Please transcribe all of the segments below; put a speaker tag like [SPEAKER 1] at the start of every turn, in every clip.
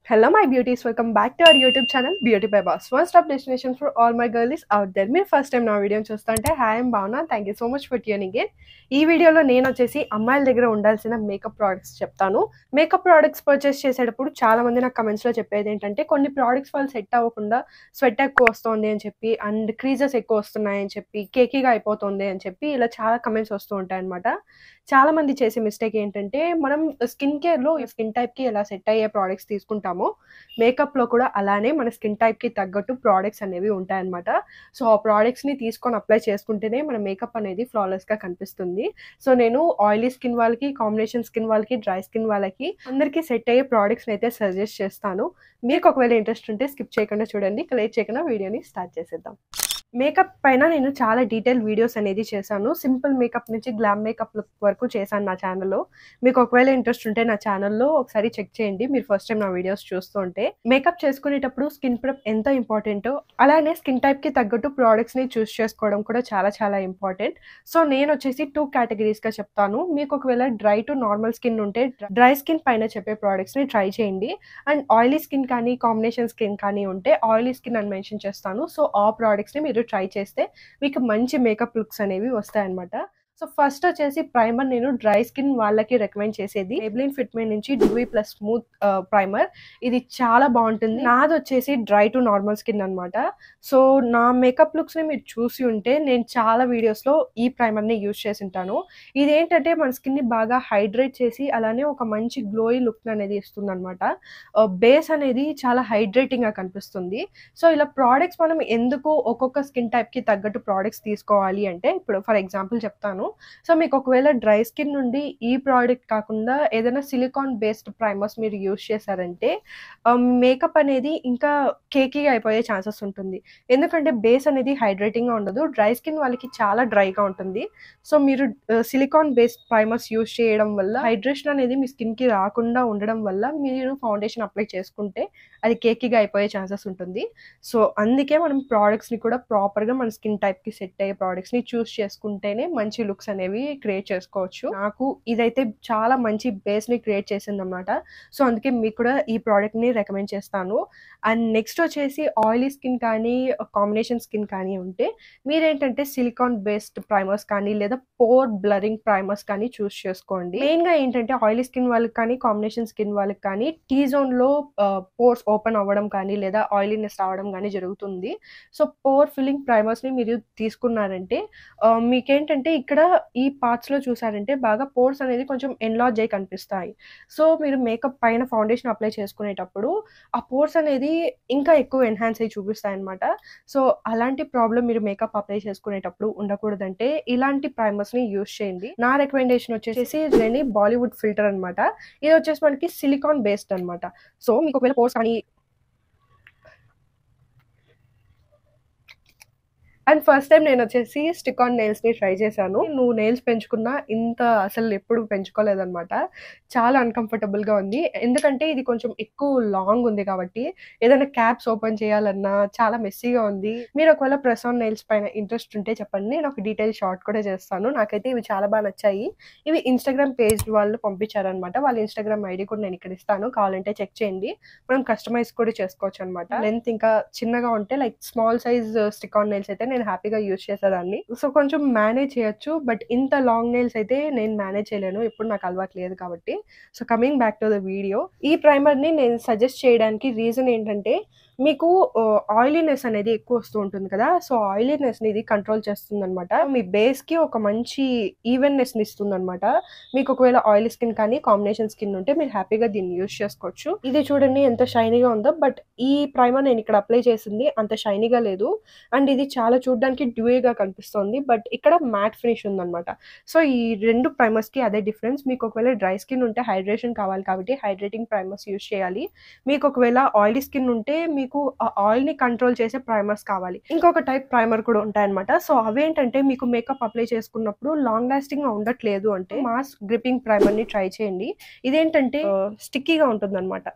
[SPEAKER 1] hello my beauties welcome back to our YouTube channel beauty by boss one stop destination for all my girls out there మీరు first time నా వీడియోని చూస్తుంటే hi M Bhavana thank you so much for tuning in ఈ వీడియోలో నేను వచ్చేసి అమ్మాయిల దగ్గర ఉండాల్సిన మేకప్ ప్రోడక్ట్స్ చెప్తాను మేకప్ ప్రోడక్ట్స్ పర్చేస్ చేసేటప్పుడు చాలా మంది నాకు కమెంట్స్లో చెప్పేది ఏంటంటే కొన్ని ప్రోడక్ట్స్ వాళ్ళు సెట్ అవ్వకుండా స్వెట్ ఎక్కువ వస్తుంది అని చెప్పి అండ్ క్రీజెస్ ఎక్కువ వస్తున్నాయి అని చెప్పి కేకీగా అయిపోతుంది అని చెప్పి ఇలా చాలా కమెంట్స్ వస్తూ ఉంటాయి అనమాట చాలా మంది చేసే మిస్టేక్ ఏంటంటే మనం స్కిన్ కేర్లో స్కిన్ టైప్కి ఎలా సెట్ అయ్యే ప్రోడక్ట్స్ తీసుకుంటామో మేకప్లో కూడా అలానే మన స్కిన్ టైప్కి తగ్గట్టు ప్రోడక్ట్స్ అనేవి ఉంటాయన్నమాట సో ఆ ప్రోడక్ట్స్ని తీసుకొని అప్లై చేసుకుంటేనే మన మేకప్ అనేది ఫ్లాలెస్గా కనిపిస్తుంది సో నేను ఆయిలీ స్కిన్ వాళ్ళకి కాంబినేషన్ స్కిన్ వాళ్ళకి డ్రై స్కిన్ వాళ్ళకి అందరికీ సెట్ అయ్యే ప్రోడక్ట్స్ని అయితే సజెస్ట్ చేస్తాను మీకు ఒకవేళ ఇంట్రెస్ట్ ఉంటే స్కిప్ చేయకుండా చూడండి లేట్ చేయకుండా వీడియోని స్టార్ట్ చేసేద్దాం మేకప్ పైన నేను చాలా డీటెయిల్ వీడియోస్ అనేది చేశాను సింపుల్ మేకప్ నుంచి గ్లామ్ మేకప్ లుక్ వరకు చేశాను నా ఛానల్లో మీకు ఒకవేళ ఇంట్రెస్ట్ ఉంటే నా ఛానల్లో ఒకసారి చెక్ చేయండి మీరు ఫస్ట్ టైం నా వీడియోస్ చూస్తూ ఉంటే మేకప్ చేసుకునేటప్పుడు స్కిన్ ప్రెప్ ఎంత ఇంపార్టెంటో అలానే స్కిన్ టైప్కి తగ్గట్టు ప్రోడక్ట్స్ని చూస్ చేసుకోవడం కూడా చాలా చాలా ఇంపార్టెంట్ సో నేను వచ్చేసి టూ కేటగిరీస్గా చెప్తాను మీకు ఒకవేళ డ్రై టు నార్మల్ స్కిన్ ఉంటే డ్రై స్కిన్ పైన చెప్పే ప్రోడక్ట్స్ని ట్రై చేయండి అండ్ ఆయిలీ స్కిన్ కానీ కాంబినేషన్ స్కిన్ కానీ ఉంటే ఆయిలీ స్కిన్ అని మెన్షన్ చేస్తాను సో ఆ ప్రోడక్ట్స్ని మీరు ట్రై చేస్తే మీకు మంచి మేకప్ లుక్స్ అనేవి వస్తాయన్నమాట సో ఫస్ట్ వచ్చేసి ప్రైమర్ నేను డ్రై స్కిన్ వాళ్ళకి రికమెండ్ చేసేది ఎబ్లిన్ ఫిట్మే నుంచి డూవీ ప్లస్ స్మూత్ ప్రైమర్ ఇది చాలా బాగుంటుంది నాది వచ్చేసి డ్రై టు నార్మల్ స్కిన్ అనమాట సో నా మేకప్ లుక్స్ని మీరు చూసి ఉంటే నేను చాలా వీడియోస్లో ఈ ప్రైమర్ని యూజ్ చేసి ఉంటాను ఇదేంటంటే మన స్కిన్ని బాగా హైడ్రేట్ చేసి అలానే ఒక మంచి గ్లోయి లుక్ అనేది ఇస్తుంది అనమాట బేస్ అనేది చాలా హైడ్రేటింగ్గా కనిపిస్తుంది సో ఇలా ప్రోడక్ట్స్ మనం ఎందుకు ఒక్కొక్క స్కిన్ టైప్కి తగ్గట్టు ప్రోడక్ట్స్ తీసుకోవాలి అంటే ఇప్పుడు ఫర్ ఎగ్జాంపుల్ చెప్తాను సో మీకు ఒకవేళ డ్రై స్కిన్ నుండి ఈ ప్రోడక్ట్ కాకుండా ఏదైనా సిలికాన్ బేస్డ్ ప్రైమర్స్ మీరు యూజ్ చేశారంటే మేకప్ అనేది ఇంకా కేకీగా అయిపోయే ఛాన్సెస్ ఉంటుంది ఎందుకంటే బేస్ అనేది హైడ్రేటింగ్గా ఉండదు డ్రై స్కిన్ వాళ్ళకి చాలా డ్రైగా ఉంటుంది సో మీరు సిలికాన్ బేస్డ్ ప్రైమర్స్ యూజ్ చేయడం వల్ల హైడ్రేషన్ అనేది మీ స్కిన్కి రాకుండా ఉండడం వల్ల మీరు ఫౌండేషన్ అప్లై చేసుకుంటే అది కేకీగా అయిపోయే ఛాన్సెస్ ఉంటుంది సో అందుకే మనం ప్రోడక్ట్స్ని కూడా ప్రాపర్గా మన స్కిన్ టైప్కి సెట్ అయ్యే ప్రోడక్ట్స్ని చూస్ చేసుకుంటేనే మంచి లుక్స్ అనేవి క్రియేట్ చేసుకోవచ్చు నాకు ఇదైతే చాలా మంచి బేస్ని క్రియేట్ చేసింది అనమాట సో అందుకే మీకు కూడా ఈ ప్రోడక్ట్ని రికమెండ్ చేస్తాను అండ్ నెక్స్ట్ వచ్చేసి ఆయిలీ స్కిన్ కానీ కాంబినేషన్ స్కిన్ కానీ ఉంటే మీరేంటంటే సిలికాన్ బేస్డ్ ప్రైమర్స్ కానీ లేదా పోర్ బ్లరింగ్ ప్రైమర్స్ కానీ చూస్ చేసుకోండి మెయిన్గా ఏంటంటే ఆయిలీ స్కిన్ వాళ్ళకి కానీ కాంబినేషన్ స్కిన్ వాళ్ళకి కానీ టీ జోన్లో పోర్స్ ఓపెన్ అవ్వడం కానీ లేదా ఆయిలీనెస్ రావడం కానీ జరుగుతుంది సో పోర్ ఫిల్లింగ్ ప్రైమర్స్ని మీరు తీసుకున్నారంటే మీకేంటంటే ఇక్కడ ఈ పార్ట్స్లో చూసారంటే బాగా పోర్స్ అనేది కొంచెం ఎన్లాజ్ అయి కనిపిస్తాయి సో మీరు మేకప్ పైన ఫౌండేషన్ అప్లై చేసుకునేటప్పుడు ఆ పోర్స్ అనేది ఇంకా ఎక్కువ ఎన్హాన్స్ అయ్యి చూపిస్తాయి అనమాట సో అలాంటి ప్రాబ్లం మీరు మేకప్ అప్లై చేసుకునేటప్పుడు ఉండకూడదంటే ఇలాంటి ప్రైమర్స్ని యూజ్ చేయండి నా రికమెండేషన్ వచ్చేసి ఇదేంటి బాలీవుడ్ ఫిల్టర్ అనమాట ఇది వచ్చేసి మనకి సిలికాన్ బేస్డ్ అనమాట సో మీకు ఒకవేళ పోర్స్ కానీ అండ్ ఫస్ట్ టైం నేను వచ్చేసి స్టిక్ ఆన్ నెయిల్స్ని ట్రై చేశాను నువ్వు నెయిల్స్ పెంచుకున్నా ఇంత అసలు ఎప్పుడు పెంచుకోలేదన్నమాట చాలా అన్కంఫర్టబుల్గా ఉంది ఎందుకంటే ఇది కొంచెం ఎక్కువ లాంగ్ ఉంది కాబట్టి ఏదైనా క్యాప్స్ ఓపెన్ చేయాలన్నా చాలా మెస్సీగా ఉంది మీరు ఒకవేళ ప్రెస్ ఆన్ నెయిల్స్ పైన ఇంట్రెస్ట్ ఉంటే చెప్పండి నేను ఒక డీటెయిల్ షార్ట్ కూడా చేస్తాను నాకైతే ఇవి చాలా బాగా నచ్చాయి ఇవి ఇన్స్టాగ్రామ్ పేజ్ వాళ్ళు పంపించారనమాట వాళ్ళ ఇన్స్టాగ్రామ్ ఐడి కూడా నేను ఇక్కడ ఇస్తాను కావాలంటే చెక్ చేయండి మనం కస్టమైజ్ కూడా చేసుకోవచ్చు అనమాట లెంత్ ఇంకా చిన్నగా ఉంటే like small size stick on nails అయితే నేను హ్యాపీగా యూజ్ చేసేదాన్ని సో కొంచెం మేనేజ్ చేయొచ్చు బట్ ఇంత లాంగ్ నెయిల్స్ అయితే నేను మేనేజ్ చేయలేను ఇప్పుడు నాకు అలవాటు లేదు కాబట్టి so coming back to the video ఈ ప్రైమర్ని నేను సజెస్ట్ చేయడానికి రీజన్ ఏంటంటే మీకు ఆయిలీనెస్ అనేది ఎక్కువ వస్తూ ఉంటుంది కదా సో ఆయిలీనెస్ని ఇది కంట్రోల్ చేస్తుంది అనమాట మీ బేస్కి ఒక మంచి ఈవెన్నెస్ని ఇస్తుంది అనమాట మీకు ఒకవేళ ఆయిల్ స్కిన్ కానీ కాంబినేషన్ స్కిన్ ఉంటే మీరు హ్యాపీగా దీన్ని యూజ్ చేసుకోవచ్చు ఇది చూడండి ఎంత షైనీగా ఉందో బట్ ఈ ప్రైమర్ నేను ఇక్కడ అప్లై చేసింది అంత షైనీగా లేదు అండ్ ఇది చాలా చూడడానికి డ్యూగా కనిపిస్తుంది బట్ ఇక్కడ మ్యాట్ ఫినిష్ ఉందన్నమాట సో ఈ రెండు ప్రైమర్స్కి అదే డిఫరెన్స్ మీకు ఒకవేళ డ్రై స్కిన్ ఉంటే హైడ్రేషన్ కావాలి కాబట్టి హైడ్రేటింగ్ ప్రైమర్స్ యూజ్ చేయాలి మీకు ఒకవేళ ఆయిలీ స్కిన్ ఉంటే మీకు ఆ ఆయిల్ని కంట్రోల్ చేసే ప్రైమర్స్ కావాలి ఇంకొక టైప్ ప్రైమర్ కూడా ఉంటాయన్నమాట సో అవేంటంటే మీకు మేకప్ అప్లై చేసుకున్నప్పుడు లాంగ్ లాస్టింగ్ గా ఉండట్లేదు అంటే మాస్ గ్రిప్పింగ్ ప్రైమర్ ని ట్రై చేయండి ఇదేంటంటే స్టిక్కీగా ఉంటుంది అనమాట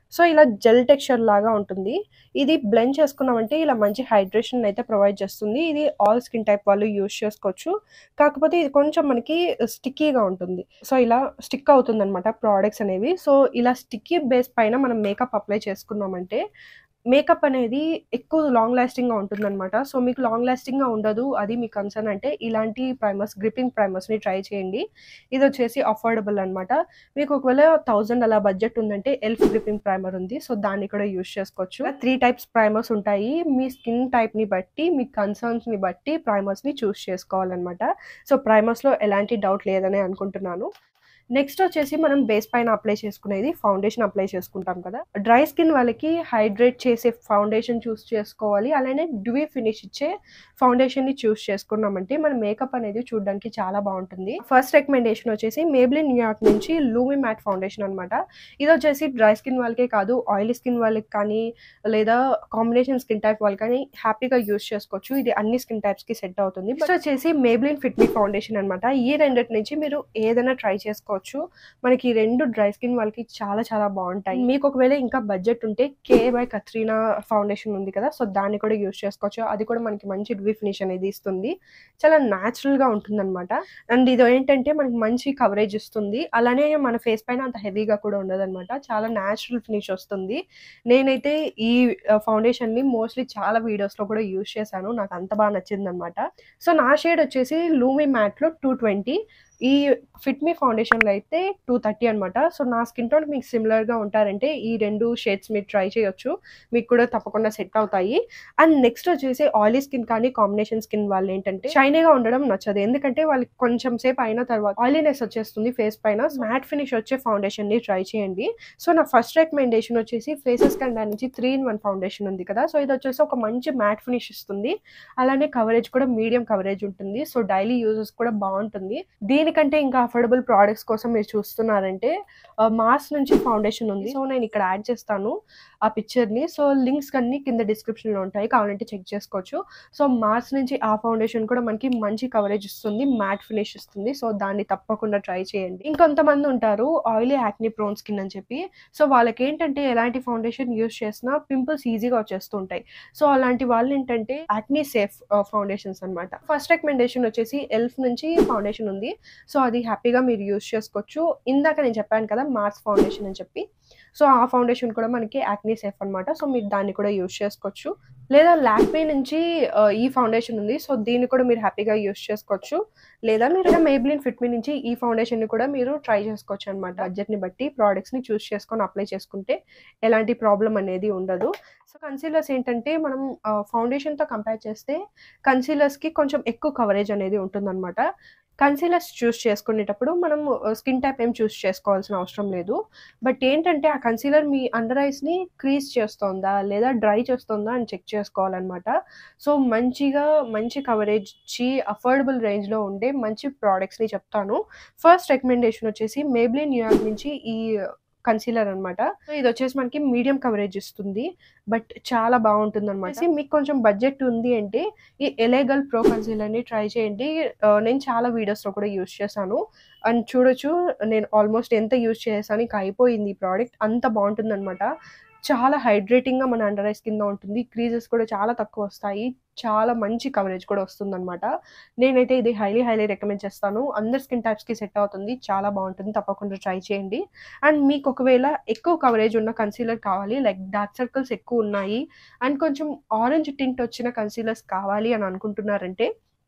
[SPEAKER 1] సో ఇలా జెల్ టెక్స్చర్ లాగా ఉంటుంది ఇది బ్లెండ్ చేసుకున్నామంటే ఇలా మంచి హైడ్రేషన్ అయితే ప్రొవైడ్ చేస్తుంది ఇది ఆల్ స్కిన్ టైప్ వాళ్ళు యూస్ చేసుకోవచ్చు కాకపోతే ఇది కొంచెం మనకి స్టిక్కీగా ఉంటుంది సో ఇలా స్టిక్ అవుతుంది అనమాట ప్రోడక్ట్స్ అనేవి సో ఇలా స్టిక్కీ బేస్ పైన మనం మేకప్ అప్లై చేసుకున్నామంటే మేకప్ అనేది ఎక్కువ లాంగ్ లాస్టింగ్గా ఉంటుందన్నమాట సో మీకు లాంగ్ లాస్టింగ్గా ఉండదు అది మీ కన్సర్న్ అంటే ఇలాంటి ప్రైమర్స్ గ్రిప్పింగ్ ప్రైమర్స్ని ట్రై చేయండి ఇది వచ్చేసి అఫోర్డబుల్ అనమాట మీకు ఒకవేళ థౌజండ్ అలా బడ్జెట్ ఉందంటే ఎల్ఫ్ గ్రిప్పింగ్ ప్రైమర్ ఉంది సో దాన్ని కూడా యూస్ చేసుకోవచ్చు త్రీ టైప్స్ ప్రైమర్స్ ఉంటాయి మీ స్కిన్ టైప్ని బట్టి మీ కన్సర్న్స్ని బట్టి ప్రైమర్స్ని చూస్ చేసుకోవాలన్నమాట సో ప్రైమర్స్లో ఎలాంటి డౌట్ లేదని అనుకుంటున్నాను నెక్స్ట్ వచ్చేసి మనం బేస్ పైన అప్లై చేసుకునేది ఫౌండేషన్ అప్లై చేసుకుంటాం కదా డ్రై స్కిన్ వాళ్ళకి హైడ్రేట్ చేసే ఫౌండేషన్ చూస్ చేసుకోవాలి అలానే డ్యూయీ ఫినిష్ ఇచ్చే ఫౌండేషన్ ని చూస్ చేసుకున్నామంటే మన మేకప్ అనేది చూడడానికి చాలా బాగుంటుంది ఫస్ట్ రికమెండేషన్ వచ్చేసి మేబ్లిన్ న్యూయార్క్ నుంచి లూమి మ్యాట్ ఫౌండేషన్ అనమాట ఇది వచ్చేసి డ్రై స్కిన్ వాళ్ళకే కాదు ఆయిలీ స్కిన్ వాళ్ళకి కానీ లేదా కాంబినేషన్ స్కిన్ టైప్ వాళ్ళు కానీ హ్యాపీగా యూస్ చేసుకోవచ్చు ఇది అన్ని స్కిన్ టైప్స్ కి సెట్ అవుతుంది నెక్స్ట్ వచ్చేసి మేబ్లిన్ ఫిట్ మీ ఫౌండేషన్ అనమాట ఈ రెండింటి నుంచి మీరు ఏదైనా ట్రై చేసుకోవచ్చు మనకి ఈ రెండు డ్రై స్కిన్ వాళ్ళకి చాలా చాలా బాగుంటాయి మీకు ఒకవేళ ఇంకా బడ్జెట్ ఉంటే కే బై కత్రీనా ఫౌండేషన్ ఉంది కదా సో దాన్ని కూడా యూస్ చేసుకోవచ్చు అది కూడా మనకి మంచి రివ్యూ ఫినిష్ అనేది ఇస్తుంది చాలా న్యాచురల్ గా ఉంటుంది అనమాట అండ్ ఇది ఏంటంటే మనకి మంచి కవరేజ్ ఇస్తుంది అలానే మన ఫేస్ పైన అంత హెవీగా కూడా ఉండదు అనమాట చాలా న్యాచురల్ ఫినిష్ వస్తుంది నేనైతే ఈ ఫౌండేషన్ ని మోస్ట్లీ చాలా వీడియోస్ లో కూడా యూస్ చేశాను నాకు అంత బాగా నచ్చింది అనమాట సో నా షేడ్ వచ్చేసి లూమి మ్యాట్ లో టూ ట్వంటీ ఈ ఫిట్ మీ ఫౌండేషన్లో అయితే టూ థర్టీ అనమాట సో నా స్కిన్ టోన్ మీకు సిమిలర్గా ఉంటారంటే ఈ రెండు షేడ్స్ మీరు ట్రై చేయొచ్చు మీకు కూడా తప్పకుండా సెట్ అవుతాయి అండ్ నెక్స్ట్ వచ్చేసి ఆయిలీ స్కిన్ కానీ కాంబినేషన్ స్కిన్ వాళ్ళు ఏంటంటే షైనీగా ఉండడం నచ్చదు ఎందుకంటే వాళ్ళకి కొంచెం సేపు అయిన తర్వాత ఆయిలీనెస్ వచ్చేస్తుంది ఫేస్ పైన మ్యాట్ ఫినిష్ వచ్చే ఫౌండేషన్ ని ట్రై చేయండి సో నా ఫస్ట్ రికమెండేషన్ వచ్చేసి ఫేసెస్ కండా నుంచి త్రీ ఇన్ వన్ ఫౌండేషన్ ఉంది కదా సో ఇది వచ్చేసి ఒక మంచి మ్యాట్ ఫినిష్ ఇస్తుంది అలానే కవరేజ్ కూడా మీడియం కవరేజ్ ఉంటుంది సో డైలీ యూజెస్ కూడా బాగుంటుంది దీనికంటే ఇంకా అఫోర్డబుల్ ప్రోడక్ట్స్ కోసం మీరు చూస్తున్నారంటే మాస్ నుంచి ఫౌండేషన్ ఉంది సో నేను ఇక్కడ యాడ్ చేస్తాను ఆ పిక్చర్ని సో లింక్స్ అన్ని కింద డిస్క్రిప్షన్లో ఉంటాయి కావాలంటే చెక్ చేసుకోవచ్చు సో మార్స్ నుంచి ఆ ఫౌండేషన్ కూడా మనకి మంచి కవరేజ్ ఇస్తుంది మ్యాట్ ఫినిష్ ఇస్తుంది సో దాన్ని తప్పకుండా ట్రై చేయండి ఇంకొంతమంది ఉంటారు ఆయిలీ యాక్ని ప్రోన్ స్కిన్ అని చెప్పి సో వాళ్ళకి ఏంటంటే ఎలాంటి ఫౌండేషన్ యూస్ చేసినా పింపుల్స్ ఈజీగా వచ్చేస్తుంటాయి సో అలాంటి వాళ్ళు ఏంటంటే యాక్నీ సేఫ్ ఫౌండేషన్స్ అనమాట ఫస్ట్ రికమెండేషన్ వచ్చేసి ఎల్ఫ్ నుంచి ఫౌండేషన్ ఉంది సో అది హ్యాపీగా మీరు యూస్ చేసుకోవచ్చు ఇందాక నేను చెప్పాను కదా మార్స్ ఫౌండేషన్ అని చెప్పి సో ఆ ఫౌండేషన్ కూడా మనకి యాక్నీ సేఫ్ అనమాట సో మీరు దాన్ని కూడా యూస్ చేసుకోవచ్చు లేదా లాక్మీ నుంచి ఈ ఫౌండేషన్ ఉంది సో దీన్ని కూడా మీరు హ్యాపీగా యూస్ చేసుకోవచ్చు లేదా మీరు మేబ్లిన్ ఫిట్మీ నుంచి ఈ ఫౌండేషన్ని కూడా మీరు ట్రై చేసుకోవచ్చు అనమాట బడ్జెట్ని బట్టి ప్రోడక్ట్స్ని చూస్ చేసుకొని అప్లై చేసుకుంటే ఎలాంటి ప్రాబ్లం అనేది ఉండదు సో కన్సీలర్స్ ఏంటంటే మనం ఫౌండేషన్తో కంపేర్ చేస్తే కన్సీలర్స్కి కొంచెం ఎక్కువ కవరేజ్ అనేది ఉంటుందన్నమాట కన్సీలర్స్ చూస్ చేసుకునేటప్పుడు మనం స్కిన్ టైప్ ఏం చూస్ చేసుకోవాల్సిన అవసరం లేదు బట్ ఏంటంటే ఆ కన్సీలర్ మీ అండర్ ఐస్ని క్రీజ్ చేస్తుందా లేదా డ్రై చేస్తుందా అని చెక్ చేసుకోవాలన్నమాట సో మంచిగా మంచి కవరేజ్ ఇచ్చి అఫోర్డబుల్ రేంజ్లో ఉండే మంచి ప్రోడక్ట్స్ని చెప్తాను ఫస్ట్ రికమెండేషన్ వచ్చేసి మేబ్లీ న్యూయార్క్ నుంచి ఈ కన్సీలర్ అనమాట సో ఇది వచ్చేసి మనకి మీడియం కవరేజ్ ఇస్తుంది బట్ చాలా బాగుంటుంది అనమాట మీకు కొంచెం బడ్జెట్ ఉంది అంటే ఈ ఎలేగల్ ప్రో కన్సీలర్ని ట్రై చేయండి నేను చాలా వీడియోస్లో కూడా యూస్ చేశాను అండ్ చూడొచ్చు నేను ఆల్మోస్ట్ ఎంత యూస్ చేసాను ఇంకా అయిపోయింది ఈ ప్రోడక్ట్ అంత బాగుంటుంది అనమాట చాలా హైడ్రేటింగ్గా మన అండర్ ఐస్ కింద ఉంటుంది క్రీజెస్ కూడా చాలా తక్కువ వస్తాయి చాలా మంచి కవరేజ్ కూడా వస్తుంది అనమాట నేనైతే ఇది హైలీ హైలీ రికమెండ్ చేస్తాను అందరి స్కిన్ టైప్స్కి సెట్ అవుతుంది చాలా బాగుంటుంది తప్పకుండా ట్రై చేయండి అండ్ మీకు ఒకవేళ ఎక్కువ కవరేజ్ ఉన్న కన్సీలర్ కావాలి లైక్ డార్క్ సర్కిల్స్ ఎక్కువ ఉన్నాయి అండ్ కొంచెం ఆరెంజ్ టింట్ వచ్చిన కన్సీలర్స్ కావాలి అని అనుకుంటున్నారంటే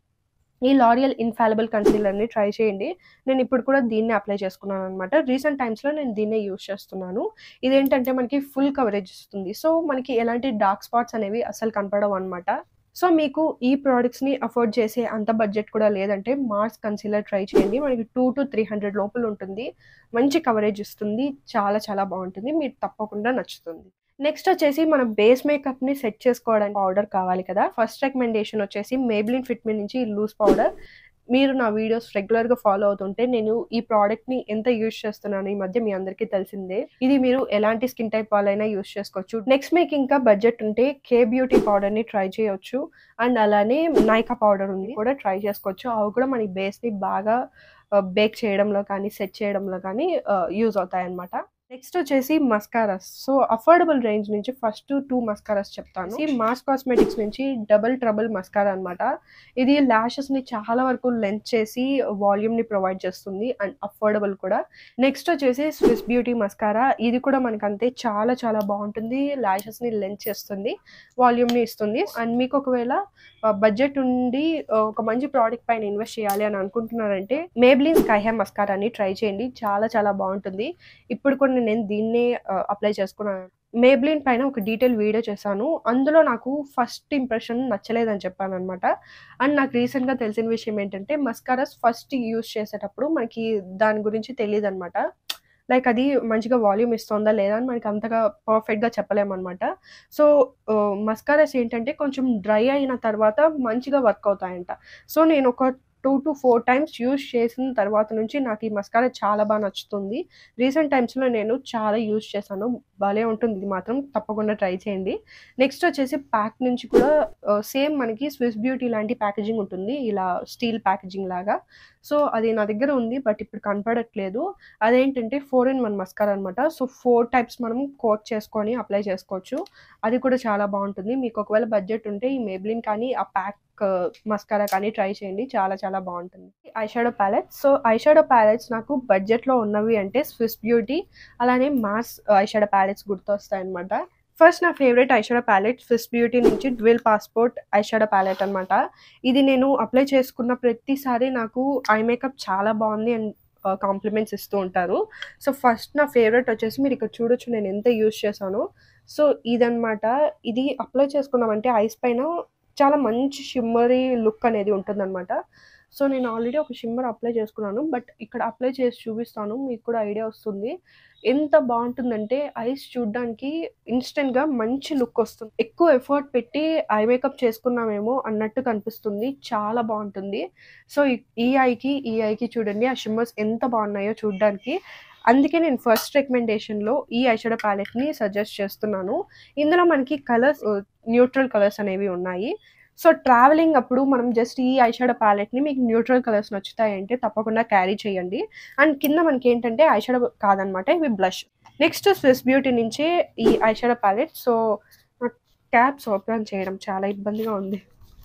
[SPEAKER 1] ఈ లారియల్ ఇన్ఫాలబుల్ కన్సీలర్ని ట్రై చేయండి నేను ఇప్పుడు కూడా దీన్ని అప్లై చేసుకున్నాను అనమాట రీసెంట్ టైమ్స్లో నేను దీన్నే యూస్ చేస్తున్నాను ఇదేంటంటే మనకి ఫుల్ కవరేజ్ ఇస్తుంది సో మనకి ఎలాంటి డార్క్ స్పాట్స్ అనేవి అసలు కనపడవు అనమాట సో మీకు ఈ ప్రోడక్ట్స్ని అఫోర్డ్ చేసే అంత బడ్జెట్ కూడా లేదంటే మార్స్ కన్సీలర్ ట్రై చేయండి మనకి టూ టు త్రీ హండ్రెడ్ లోపల ఉంటుంది మంచి కవరేజ్ ఇస్తుంది చాలా చాలా బాగుంటుంది మీకు తప్పకుండా నచ్చుతుంది నెక్స్ట్ వచ్చేసి మనం బేస్ మేకప్ ని సెట్ చేసుకోవడానికి పౌడర్ కావాలి కదా ఫస్ట్ రికమెండేషన్ వచ్చేసి మేబ్లిన్ ఫిట్మి నుంచి లూజ్ పౌడర్ మీరు నా వీడియోస్ రెగ్యులర్ గా ఫాలో అవుతుంటే నేను ఈ ప్రోడక్ట్ ని ఎంత యూజ్ చేస్తున్నాను ఈ మధ్య మీ అందరికీ తెలిసిందే ఇది మీరు ఎలాంటి స్కిన్ టైప్ వాళ్ళైనా యూజ్ చేసుకోవచ్చు నెక్స్ట్ మీకు ఇంకా బడ్జెట్ ఉంటే కే బ్యూటీ పౌడర్ ని ట్రై చేయొచ్చు అండ్ అలానే నైకా పౌడర్ ఉంది కూడా ట్రై చేసుకోవచ్చు అవి కూడా మన బేస్ ని బాగా బేక్ చేయడంలో కానీ సెట్ చేయడంలో కానీ యూజ్ అవుతాయి అనమాట నెక్స్ట్ వచ్చేసి మస్కారాస్ సో అఫోర్డబుల్ రేంజ్ నుంచి ఫస్ట్ టూ మస్కారాస్ చెప్తాను ఈ మాస్ కాస్మెటిక్స్ నుంచి డబుల్ ట్రబుల్ మస్కారా అనమాట ఇది ల్యాషెస్ ని చాలా వరకు లెంత్ చేసి వాల్యూమ్ ని ప్రొవైడ్ చేస్తుంది అండ్ అఫోర్డబుల్ కూడా నెక్స్ట్ వచ్చేసి స్విస్ బ్యూటీ మస్కారా ఇది కూడా మనకి అంతే చాలా చాలా బాగుంటుంది ల్యాషెస్ ని లెంత్ చేస్తుంది వాల్యూమ్ ని ఇస్తుంది అండ్ మీకు ఒకవేళ బడ్జెట్ ఉండి ఆ, ఒక మంచి ప్రోడక్ట్ పైన ఇన్వెస్ట్ చేయాలి అని అనుకుంటున్నారంటే మేబ్లిన్ స్కై హెయిర్ మస్కారాని ట్రై చేయండి చాలా చాలా బాగుంటుంది ఇప్పుడు కూడా నేను దీన్నే అప్లై చేసుకున్నాను మేబ్లిన్ పైన ఒక డీటెయిల్ వీడియో చేశాను అందులో నాకు ఫస్ట్ ఇంప్రెషన్ నచ్చలేదని చెప్పాను అనమాట అండ్ నాకు రీసెంట్గా తెలిసిన విషయం ఏంటంటే మస్కారాస్ ఫస్ట్ యూస్ చేసేటప్పుడు మనకి దాని గురించి తెలియదు అనమాట లైక్ అది మంచిగా వాల్యూమ్ ఇస్తుందా లేదా అని మనకి అంతగా పర్ఫెక్ట్గా చెప్పలేమన్నమాట సో మస్కారాస్ ఏంటంటే కొంచెం డ్రై అయిన తర్వాత మంచిగా వర్క్ అవుతాయంట సో నేను ఒక two to four times use చేసిన తర్వాత నుంచి నాకు ఈ మస్కారా చాలా బాగా నచ్చుతుంది రీసెంట్ టైమ్స్లో నేను చాలా యూజ్ చేశాను భలే ఉంటుంది ఇది మాత్రం తప్పకుండా ట్రై చేయండి నెక్స్ట్ వచ్చేసి ప్యాక్ నుంచి కూడా సేమ్ మనకి స్విస్ బ్యూటీ లాంటి ప్యాకేజింగ్ ఉంటుంది ఇలా స్టీల్ ప్యాకేజింగ్ లాగా సో అది నా దగ్గర ఉంది బట్ ఇప్పుడు కనపడట్లేదు అదేంటంటే ఫోర్ ఇన్ వన్ మస్కారా అనమాట సో ఫోర్ టైప్స్ మనం కోట్ చేసుకొని అప్లై చేసుకోవచ్చు అది కూడా చాలా బాగుంటుంది మీకు ఒకవేళ బడ్జెట్ ఉంటే ఈ మేబ్లిన్ కానీ ఆ ప్యాక్ మస్కారా కానీ ట్రై చేయండి చాలా చాలా బాగుంటుంది eyeshadow palettes so eyeshadow palettes నాకు బడ్జెట్లో ఉన్నవి అంటే స్విస్ బ్యూటీ అలానే మాస్ ఐషాడో ప్యాలెట్స్ గుర్తొస్తాయి అనమాట ఫస్ట్ నా favourite eyeshadow palette Swiss beauty నుంచి డ్విల్ పాస్పోర్ట్ ఐషాడో ప్యాలెట్ అనమాట ఇది నేను అప్లై చేసుకున్న ప్రతిసారి నాకు ఐ మేకప్ చాలా బాగుంది అండ్ కాంప్లిమెంట్స్ ఇస్తూ ఉంటారు సో ఫస్ట్ నా ఫేవరెట్ వచ్చేసి మీరు ఇక్కడ చూడొచ్చు నేను ఎంత యూజ్ చేశాను సో ఇదనమాట ఇది అప్లై చేసుకున్నామంటే ఐస్ పైన చాలా మంచి షిమ్మరీ లుక్ అనేది ఉంటుందన్నమాట సో నేను ఆల్రెడీ ఒక షిమ్మర్ అప్లై చేసుకున్నాను బట్ ఇక్కడ అప్లై చేసి చూపిస్తాను మీకు కూడా ఐడియా వస్తుంది ఎంత బాగుంటుందంటే ఐస్ చూడడానికి ఇన్స్టెంట్గా మంచి లుక్ వస్తుంది ఎక్కువ ఎఫర్ట్ పెట్టి ఐ మేకప్ చేసుకున్నామేమో అన్నట్టు కనిపిస్తుంది చాలా బాగుంటుంది సో ఈ- ఈ ఐకి ఈ ఐకి చూడండి ఆ షిమ్మర్స్ ఎంత బాగున్నాయో చూడడానికి అందుకే నేను ఫస్ట్ రికమెండేషన్లో ఈ ఐషాడో ప్యాలెట్ని సజెస్ట్ చేస్తున్నాను ఇందులో మనకి కలర్స్ న్యూట్రల్ కలర్స్ అనేవి ఉన్నాయి సో ట్రావెలింగ్ అప్పుడు మనం జస్ట్ ఈ ఐషాడో ప్యాలెట్ని మీకు న్యూట్రల్ కలర్స్ నచ్చుతాయంటే తప్పకుండా క్యారీ చేయండి అండ్ కింద మనకి ఏంటంటే ఐషాడో కాదనమాట ఇవి బ్లష్ నెక్స్ట్ స్విస్ బ్యూటీ నుంచే ఈ eyeshadow palette so tabs open చేయడం చాలా ఇబ్బందిగా ఉంది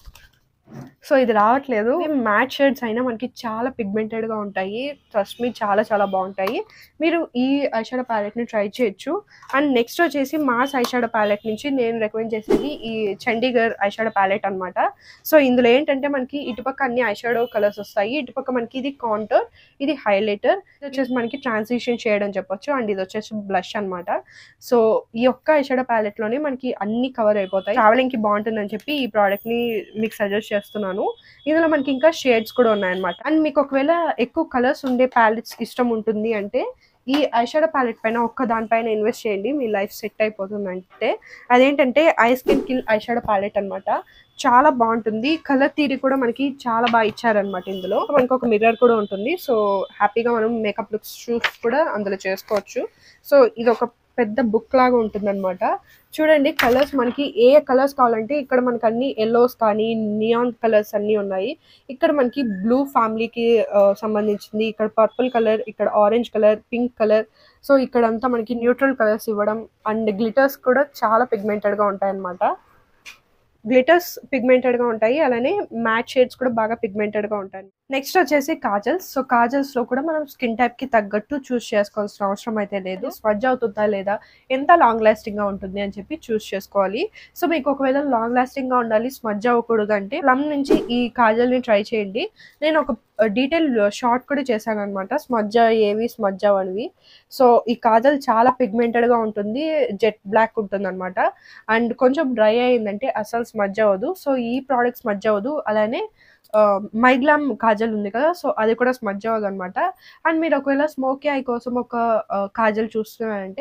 [SPEAKER 1] సో ఇది రావట్లేదు మ్యాట్ షేడ్స్ అయినా మనకి చాలా pigmented గా ఉంటాయి ట్రస్ట్ మీ చాలా చాలా బాగుంటాయి మీరు ఈ ఐషాడో ప్యాలెట్ని ట్రై చేయొచ్చు అండ్ నెక్స్ట్ వచ్చేసి మాస్ ఐషాడో ప్యాలెట్ నుంచి నేను రికమెండ్ చేసేది ఈ చండీగఢ్ ఐషాడో ప్యాలెట్ అన్నమాట సో ఇందులో ఏంటంటే మనకి ఇటుపక్క అన్ని ఐషాడో కలర్స్ వస్తాయి ఇటుపక్క మనకి ఇది కాంటర్ ఇది హైలైటర్ ఇది వచ్చేసి మనకి ట్రాన్సిషన్ షేడ్ అని చెప్పొచ్చు అండ్ ఇది వచ్చేసి బ్లష్ అన్నమాట సో ఈ ఒక్క ఐషాడో ప్యాలెట్ లోనే మనకి అన్ని కవర్ అయిపోతాయి ట్రావెలింగ్ కి బాగుంటుందని చెప్పి ఈ ప్రోడక్ట్ ని మీకు సజెస్ట్ చేస్తున్నాను ఇందులో మనకి ఇంకా షేడ్స్ కూడా ఉన్నాయన్నమాట అండ్ మీకు ఒకవేళ ఎక్కువ కలర్స్ ఉండే ప్యాలెట్స్ ఇష్టం ఉంటుంది అంటే ఈ ఐషాడో ప్యాలెట్ పైన ఒక్క దానిపైన ఇన్వెస్ట్ చేయండి మీ లైఫ్ సెట్ అయిపోతుంది అంటే అదేంటంటే eye skin kill eyeshadow palette అన్నమాట చాలా బాగుంటుంది కలర్ తీరి కూడా మనకి చాలా బాగా ఇచ్చారనమాట ఇందులో మనకి ఒక మిర్రర్ కూడా ఉంటుంది సో హ్యాపీగా మనం మేకప్ లుక్స్ షూస్ కూడా అందులో చేసుకోవచ్చు సో ఇది ఒక పెద్ద బుక్ లాగా ఉంటుంది చూడండి కలర్స్ మనకి ఏ కలర్స్ కావాలంటే ఇక్కడ మనకి అన్ని ఎల్లోస్ కానీ నియాన్ కలర్స్ అన్ని ఉన్నాయి ఇక్కడ మనకి బ్లూ ఫ్యామిలీకి సంబంధించింది ఇక్కడ పర్పుల్ కలర్ ఇక్కడ orange colour pink colour so ఇక్కడంతా మనకి న్యూట్రల్ కలర్స్ ఇవ్వడం అండ్ గ్లిటర్స్ కూడా చాలా pigmented గా ఉంటాయి అన్నమాట గ్లిటర్స్ పిగ్మెంటెడ్ గా ఉంటాయి అలానే మ్యాట్ షేడ్స్ కూడా బాగా పిగ్మెంటెడ్ గా ఉంటాయి నెక్స్ట్ వచ్చేసి కాజల్స్ సో కాజల్స్ లో కూడా మనం స్కిన్ టైప్ కి తగ్గట్టు చూస్ చేసుకోవాల్సిన అవసరం అయితే లేదు స్వజ్ అవుతుందా లేదా ఎంత లాంగ్ లాస్టింగ్ గా ఉంటుంది అని చెప్పి చూస్ చేసుకోవాలి సో మీకు ఒకవేళ లాంగ్ లాస్టింగ్ గా ఉండాలి స్మజ్ అవ్వకూడదు అంటే ప్లమ్ నుంచి ఈ కాజల్ ని ట్రై చేయండి నేను ఒక డీటెయిల్ షార్ట్ కూడా చేశాను అనమాట స్మజ్ ఏవి స్మజ్ అవనివి సో ఈ కాజల్ చాలా పిగ్మెంటెడ్ గా ఉంటుంది జెట్ బ్లాక్ ఉంటుంది అనమాట అండ్ కొంచెం డ్రై అయిందంటే అసలు స్మజ్ అవ్వదు సో ఈ ప్రోడక్ట్ స్మజ్ అవ్వదు అలానే మైగ్లామ్ కాజల్ ఉంది కదా సో అది కూడా స్మజ్ అవ్వదు అనమాట అండ్ మీరు ఒకవేళ స్మోకీ ఐ కోసం ఒక ఆ, కాజల్ చూస్తున్నారంటే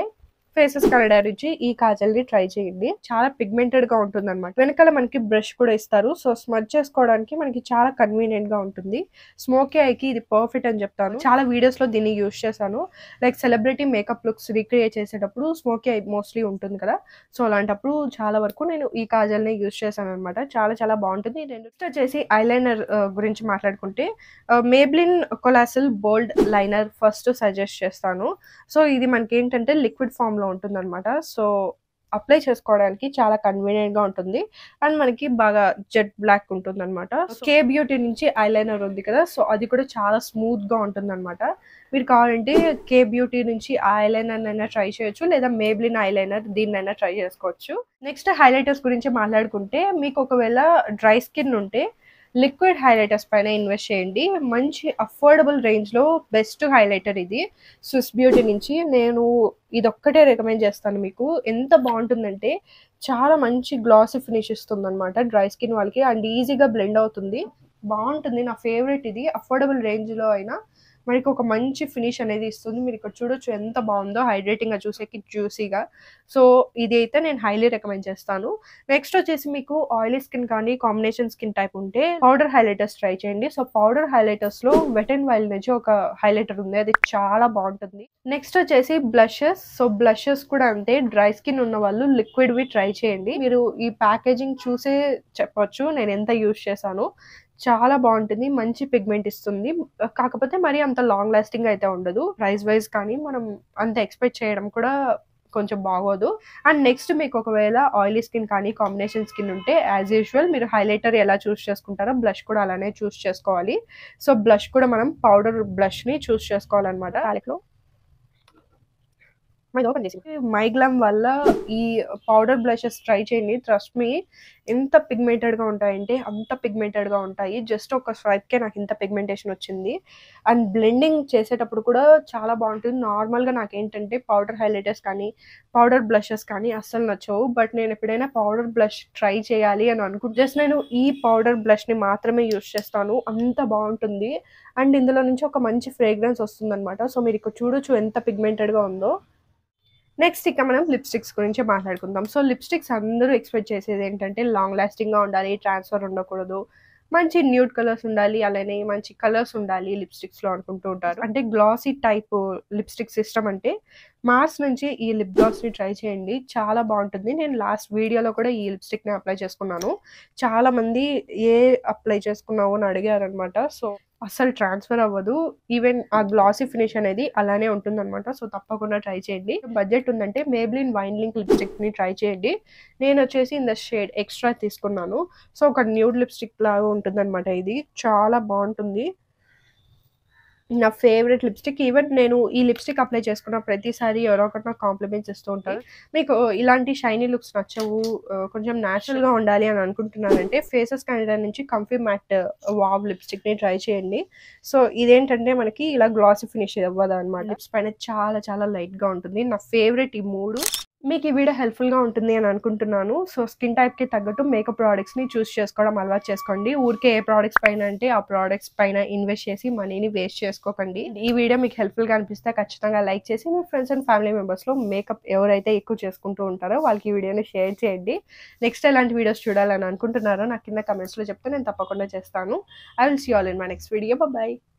[SPEAKER 1] ఫేసెస్ కలర్ నుంచి ఈ కాజల్ ని ట్రై చేయండి చాలా పిగ్మెంటెడ్ గా ఉంటుంది అనమాట వెనకాల మనకి బ్రష్ కూడా ఇస్తారు సో స్మచ్ చేసుకోవడానికి మనకి చాలా కన్వీనియంట్ గా ఉంటుంది స్మోకీ ఐకి ఇది పర్ఫెక్ట్ అని చెప్తాను చాలా వీడియోస్ లో దీన్ని యూస్ చేశాను like celebrity makeup looks recreate చేసేటప్పుడు స్మోకీ ఐ మోస్ట్లీ ఉంటుంది కదా సో అలాంటప్పుడు చాలా వరకు నేను ఈ కాజల్ ని యూస్ చేశాను అనమాట చాలా చాలా బాగుంటుంది నెక్స్ట్ వచ్చేసి ఐలైనర్ గురించి మాట్లాడుకుంటే Maybelline colossal bold liner first suggest చేస్తాను సో ఇది మనకి ఏంటంటే లిక్విడ్ ఫామ్ లో ఉంటుంది అనమాట సో అప్లై చేసుకోవడానికి చాలా కన్వీనియంట్ గా ఉంటుంది అండ్ మనకి బాగా జెట్ బ్లాక్ ఉంటుంది అనమాట కే బ్యూటీ నుంచి ఐలైనర్ ఉంది కదా సో అది కూడా చాలా స్మూత్ గా ఉంటుంది అనమాట మీరు కావాలంటే కే బ్యూటీ నుంచి ఆ ఐలైనర్ అయినా ట్రై చేయొచ్చు లేదా మేబ్లిన్ ఐలైనర్ దీన్నైనా ట్రై చేసుకోవచ్చు నెక్స్ట్ హైలైటర్స్ గురించి మాట్లాడుకుంటే మీకు ఒకవేళ డ్రై స్కిన్ ఉంటే లిక్విడ్ హైలైటర్స్ పైన ఇన్వెస్ట్ చేయండి మంచి అఫోర్డబుల్ రేంజ్లో బెస్ట్ హైలైటర్ ఇది స్విస్ బ్యూటీ నుంచి నేను ఇదొక్కటే రికమెండ్ చేస్తాను మీకు ఎంత బాగుంటుందంటే చాలా మంచి గ్లాసీ ఫినిష్ ఇస్తుంది అనమాట డ్రై స్కిన్ వాళ్ళకి అండ్ ఈజీగా బ్లెండ్ అవుతుంది బాగుంటుంది నా ఫేవరెట్ ఇది అఫోర్డబుల్ రేంజ్లో అయినా మనకి ఒక మంచి ఫినిష్ అనేది ఇస్తుంది మీరు ఇక్కడ చూడొచ్చు ఎంత బాగుందో హైడ్రేటింగ్గా చూసేకి జ్యూసీగా సో ఇది అయితే నేను హైలీ రికమెండ్ చేస్తాను నెక్స్ట్ వచ్చేసి మీకు ఆయిలీ స్కిన్ కానీ కాంబినేషన్ స్కిన్ టైప్ ఉంటే పౌడర్ హైలైటర్స్ ట్రై చేయండి సో పౌడర్ హైలైటర్స్ లో వెట్ అండ్ వైల్డ్ నుంచి ఒక హైలైటర్ ఉంది అది చాలా బాగుంటుంది నెక్స్ట్ వచ్చేసి బ్లషెస్ సో బ్లషెస్ కూడా అంతే డ్రై స్కిన్ ఉన్న వాళ్ళు లిక్విడ్ వి ట్రై చేయండి మీరు ఈ ప్యాకేజింగ్ చూసే చెప్పొచ్చు నేను ఎంత యూజ్ చేశాను చాలా బాగుంటుంది మంచి పిగ్మెంట్ ఇస్తుంది కాకపోతే మరి అంత లాంగ్ లాస్టింగ్ అయితే ఉండదు ప్రైస్ వైజ్ కానీ మనం అంత ఎక్స్పెక్ట్ చేయడం కూడా కొంచెం బాగోదు అండ్ నెక్స్ట్ మీకు ఒకవేళ ఆయిలీ స్కిన్ కానీ కాంబినేషన్ స్కిన్ ఉంటే యాజ్ యూజువల్ మీరు హైలైటర్ ఎలా చూస్ చేసుకుంటారో బ్లష్ కూడా అలానే చూస్ చేసుకోవాలి సో బ్లష్ కూడా మనం పౌడర్ బ్లష్ని చూస్ చేసుకోవాలన్నమాట కాలిక్లో మరి ఓపెన్ చేసి మైగ్లామ్ వల్ల ఈ పౌడర్ బ్లషెస్ ట్రై చేయండి ట్రస్ట్ మీ ఎంత పిగ్మెంటెడ్గా ఉంటాయంటే అంత పిగ్మెంటెడ్గా ఉంటాయి జస్ట్ ఒక స్వైప్కే నాకు ఇంత పిగ్మెంటేషన్ వచ్చింది అండ్ బ్లెండింగ్ చేసేటప్పుడు కూడా చాలా బాగుంటుంది నార్మల్గా నాకు ఏంటంటే పౌడర్ హైలైటర్స్ కానీ పౌడర్ బ్లషెస్ కానీ అస్సలు నచ్చవు బట్ నేను ఎప్పుడైనా పౌడర్ బ్లష్ ట్రై చేయాలి అని అనుకుంటే జస్ట్ నేను ఈ పౌడర్ బ్లష్ని మాత్రమే యూస్ చేస్తాను అంత బాగుంటుంది అండ్ ఇందులో నుంచి ఒక మంచి ఫ్రేగ్రెన్స్ వస్తుంది అనమాట సో మీరు ఇక్కడ చూడొచ్చు ఎంత పిగ్మెంటెడ్గా ఉందో నెక్స్ట్ ఇక మనం లిప్స్టిక్స్ గురించి మాట్లాడుకుందాం సో లిప్స్టిక్స్ అందరూ ఎక్స్పెక్ట్ చేసేది ఏంటంటే లాంగ్ లాస్టింగ్గా ఉండాలి ట్రాన్స్ఫర్ ఉండకూడదు మంచి న్యూడ్ కలర్స్ ఉండాలి అలానే మంచి కలర్స్ ఉండాలి లిప్స్టిక్స్లో అనుకుంటూ ఉంటారు అంటే గ్లాసీ టైప్ లిప్స్టిక్ సిస్టమ్ అంటే మార్స్ నుంచి ఈ లిప్ గ్లాస్ని ట్రై చేయండి చాలా బాగుంటుంది నేను లాస్ట్ వీడియోలో కూడా ఈ లిప్స్టిక్ని అప్లై చేసుకున్నాను చాలా మంది ఏ అప్లై చేసుకున్నావు అని అడిగారనమాట సో అస్సలు ట్రాన్స్ఫర్ అవ్వదు ఈవెన్ ఆ గ్లాసీ ఫినిష్ అనేది అలానే ఉంటుందన్నమాట సో తప్పకుండా ట్రై చేయండి బడ్జెట్ ఉందంటే మేబ్లిన్ వైన్ లింక్ లిప్స్టిక్ని ట్రై చేయండి నేను వచ్చేసి ఇంత షేడ్ ఎక్స్ట్రా తీసుకున్నాను సో ఒక న్యూడ్ లిప్స్టిక్ లాగా ఉంటుందన్నమాట ఇది చాలా బాగుంటుంది నా ఫేవరెట్ లిప్స్టిక్ ఈవెన్ నేను ఈ లిప్స్టిక్ అప్లై చేసుకున్న ప్రతిసారి ఎవరో ఒకటి నాకు కాంప్లిమెంట్స్ ఇస్తూ ఉంటారు మీకు ఇలాంటి షైనీ లుక్స్ నచ్చవు ఆ, కొంచెం న్యాచురల్గా ఉండాలి అని అనుకుంటున్నారంటే ఫేసెస్ కెనడా నుంచి కంఫీ మ్యాట్ వావ్ లిప్స్టిక్ని ట్రై చేయండి సో ఇదేంటంటే మనకి ఇలా గ్లాసీ ఫినిష్ అవ్వదు అనమాట లిప్స్ పైన చాలా చాలా లైట్గా ఉంటుంది నా ఫేవరెట్ ఈ మూడు మీకు ఈ వీడియో హెల్ప్ఫుల్గా ఉంటుంది అని అనుకుంటున్నాను సో స్కిన్ టైప్కి తగ్గట్టు మేకప్ ప్రోడక్ట్స్ని చూస్ చేసుకోవడం అలవాటు చేసుకోండి ఊరికే ఏ ప్రోడక్ట్స్ పైన అంటే ఆ ప్రోడక్ట్స్ పైన ఇన్వెస్ట్ చేసి మనీని వేస్ట్ చేసుకోకండి ఈ వీడియో మీకు హెల్ప్ఫుల్గా అనిపిస్తే ఖచ్చితంగా లైక్ చేసి మీ ఫ్రెండ్స్ అండ్ ఫ్యామిలీ మెంబర్స్లో మేకప్ ఎవరైతే ఎక్కువ చేసుకుంటూ ఉంటారో వాళ్ళకి ఈ వీడియోని షేర్ చేయండి నెక్స్ట్ ఎలాంటి వీడియోస్ చూడాలని అనుకుంటున్నారో నాకు కింద కమెంట్స్లో చెప్తే నేను తప్పకుండా చేస్తాను I will see all in my next video bye